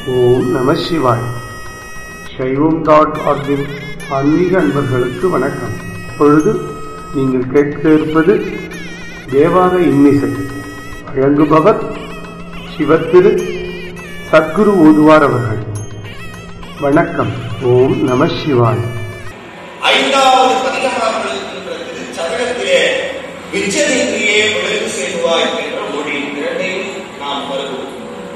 ஓம் நம சிவாய் சைவம் டாட் ஆர்கின் ஆன்மீக அன்பர்களுக்கு வணக்கம் இப்பொழுது நீங்கள் கேட்க இருப்பது தேவார இன்னிசை வழங்குபவர் சிவத்திரு சத்குரு ஓதுவார் அவர்கள் வணக்கம் ஓம் நம சிவாய் ஐந்தாவது பதிகமாக இருக்கின்ற திருச்சதகத்திலே விச்சதின்றியே விளைவு செய்வாய் என்ற மொழி இரண்டையும் நாம் வருவோம்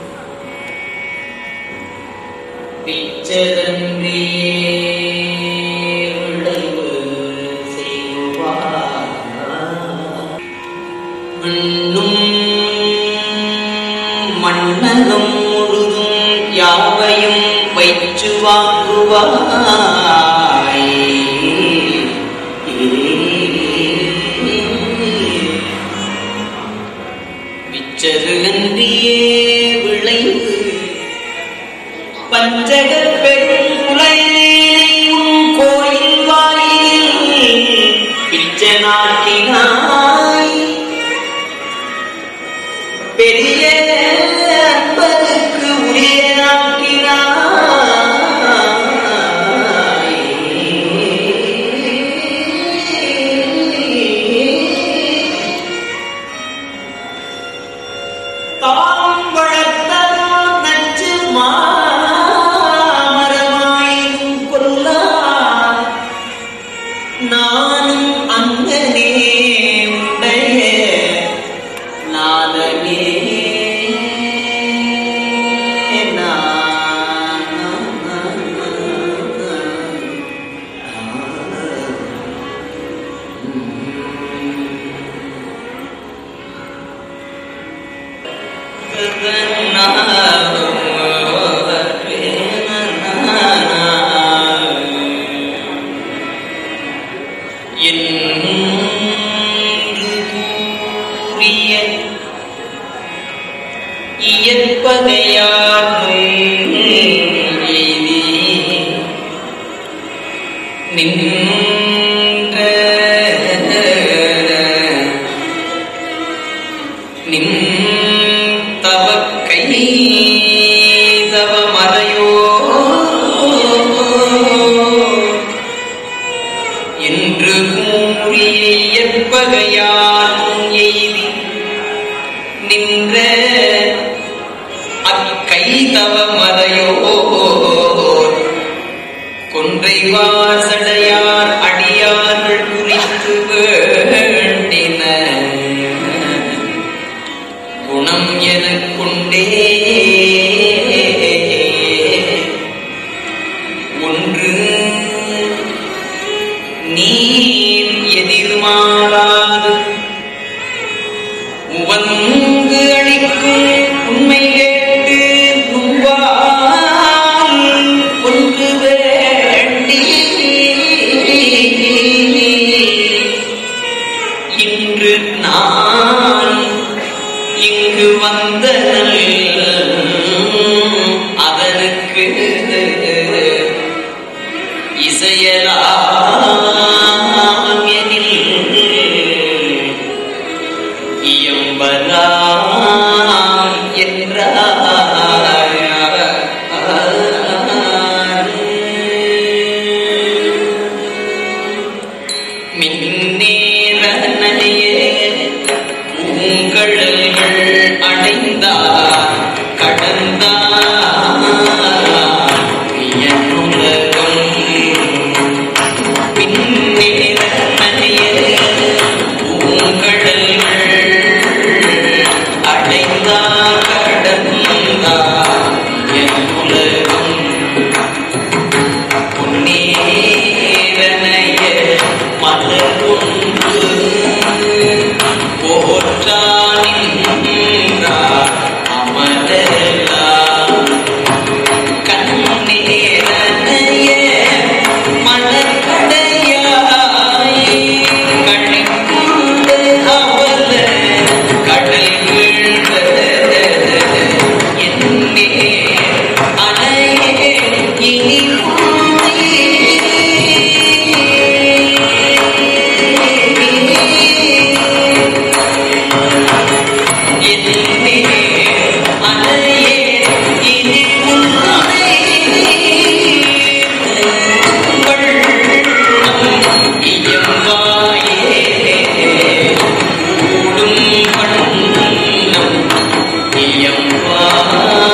பிச்சதன்றியே விளைவு செய்வார். விண்ணும் மண்ணகம் முழுதும் யாவையும் வைச்சு வாங்குவாய் விச்சது அன்றியே விளைவு பஞ்சகப் பெருங்குலையும் கோயில் வாயில் பிச்ச நாட்டினாய் பெரிய அன்பருக்கு உரிய நாட்டினாய் தாம் வளர்த்ததோ நச்சு மாமரமாயும் கொல்லா நானும் அங்கனே உடைய நாதனே என்று கூறிய இயற்பகையார் எய்தி நின்ற நின் தவக்கை தவமறையோ என்று கூறிய இயற்பகையால் எய்தி நின்ற அக்கை தவமறையோ கொன்றைவார் சடையார் அடியார்கள் குறித்து வேண்டின குணம் எனக் கொண்டே ஒன்று நீர் எதிர்மாறாது உவந்து அளிக்கும் உண்மை கேட்டு நுவால் ஒன்று வேண்டி இன்று நான் இங்கு வந்த அதனுக்கு இசையலாம் எனில் இயம்பலாம் என்றார் மின்னேரனையே பூங்கழல்கள் அடைந்தார் கடந்தார் வியனுலகம் மின்னேரனையே பூங்கழல்கள் அடைந்தார் கடந்தார் வியனுலகம் பொன்னேரனைய மலர் ஒன்று போற்றானின்றார் அமரலாம் கண்ணேரனைய மலர்கடையாய் கழிக்குண்டு அவல கடல் வீழ்ந்த என்னே அணையே இனி என்னே அணையே இனி உன்னை ஆ